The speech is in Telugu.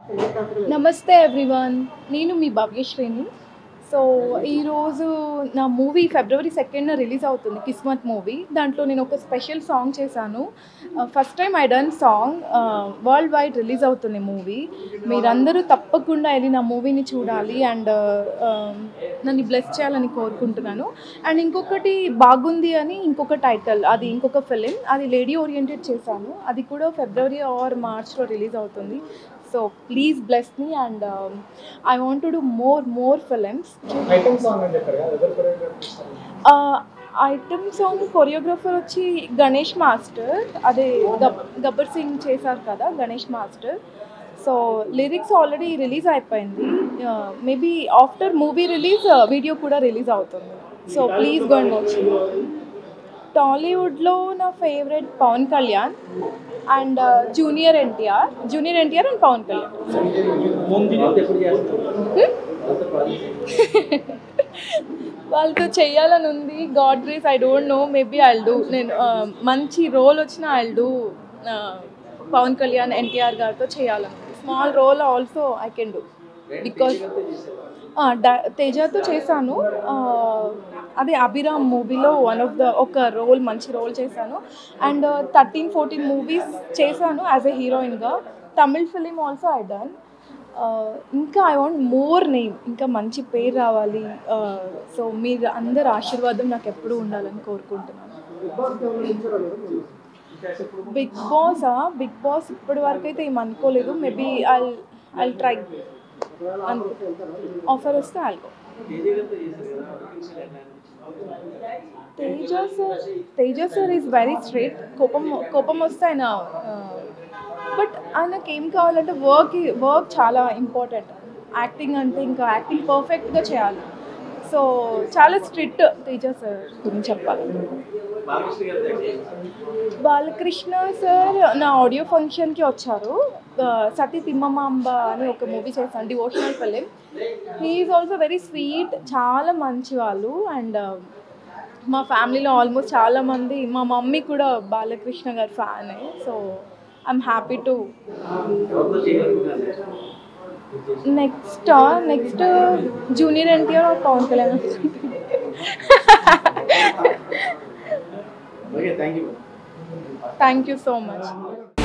నమస్తే ఎవ్రీవన్ నేను మీ భవ్యశ్రేణి సో ఈరోజు నా మూవీ ఫిబ్రవరి సెకండ్న రిలీజ్ అవుతుంది కిస్మత్ మూవీ దాంట్లో నేను ఒక స్పెషల్ సాంగ్ చేశాను first time I done song worldwide release అవుతుంది మూవీ మీరందరూ తప్పకుండా వెళ్ళి నా మూవీని చూడాలి అండ్ నన్ను బ్లెస్ చేయాలని కోరుకుంటున్నాను అండ్ ఇంకొకటి బాగుంది అని ఇంకొక టైటిల్ అది ఇంకొక ఫిలిం అది లేడీ ఓరియంటెడ్ చేశాను అది కూడా ఫిబ్రవరి ఆర్ మార్చ్లో రిలీజ్ అవుతుంది so please bless me and I want to do more more films item song అని చెప్పారు కదా ఎవరు choreograph చేస్తారు? ఐటమ్ సాంగ్ కొరియోగ్రఫర్ వచ్చి గణేష్ మాస్టర్ అదే గబ్ గబ్బర్ సింగ్ చేశారు కదా Ganesh master so lyrics already release అయిపోయింది maybe after movie release video కూడా రిలీజ్ అవుతుంది so please go and watch టాలీవుడ్లో నా favourite Pawan Kalyan and junior NTR junior NTR and Pawan Kalyan ముందు ఎప్పుడు చేస్తారు వాళ్ళతో చెయ్యాలని ఉంది God grace I don't know maybe I do నేను ఆ, మంచి రోల్ వచ్చిన I do Pawan Kalyan NTR గారితో చేయాలని small role also I can do because తేజతో చేశాను ఆ, అదే అభిరామ్ మూవీలో వన్ ఆఫ్ ద ఒక రోల్ మంచి రోల్ చేశాను అండ్ థర్టీన్ ఫోర్టీన్ మూవీస్ చేశాను యాజ్ ఎ హీరోయిన్గా Tamil film also I done ఇంకా ఐ వాంట్ మోర్ నేమ్ ఇంకా మంచి పేరు రావాలి సో మీరు అందరు ఆశీర్వాదం నాకు ఎప్పుడూ ఉండాలని కోరుకుంటున్నాను బిగ్ బాస్ బిగ్ బాస్ ఇప్పటి వరకు అయితే ఏం అనుకోలేదు maybe I I try offer వస్తే also Teja sir Teja sir is very straight కోపం కోపం వస్తే ఆయన బట్ ఆయనకి ఏం కావాలంటే వర్క్ వర్క్ చాలా ఇంపార్టెంట్ యాక్టింగ్ అంటే ఇంకా యాక్టింగ్ పర్ఫెక్ట్గా చేయాలి సో చాలా స్ట్రిక్ట్ తేజ సార్ గురించి చెప్పాలి బాలకృష్ణ గారు యాక్టింగ్. బాలకృష్ణ సార్ నా ఆడియో ఫంక్షన్కి వచ్చారు ఆ, సతీ తిమ్మమాంబ అని ఒక మూవీ చేశాను devotional film he's also very sweet చాలా మంచి వాళ్ళు అండ్ మా ఫ్యామిలీలో ఆల్మోస్ట్ చాలా మంది మా మమ్మీ కూడా బాలకృష్ణ గారి ఫ్యానే సో ఐఎమ్ హ్యాపీ టు ఎవరితో చేయాలనుకున్నారు next next junior NTR or Pawan Kalyan okay thank you thank you so much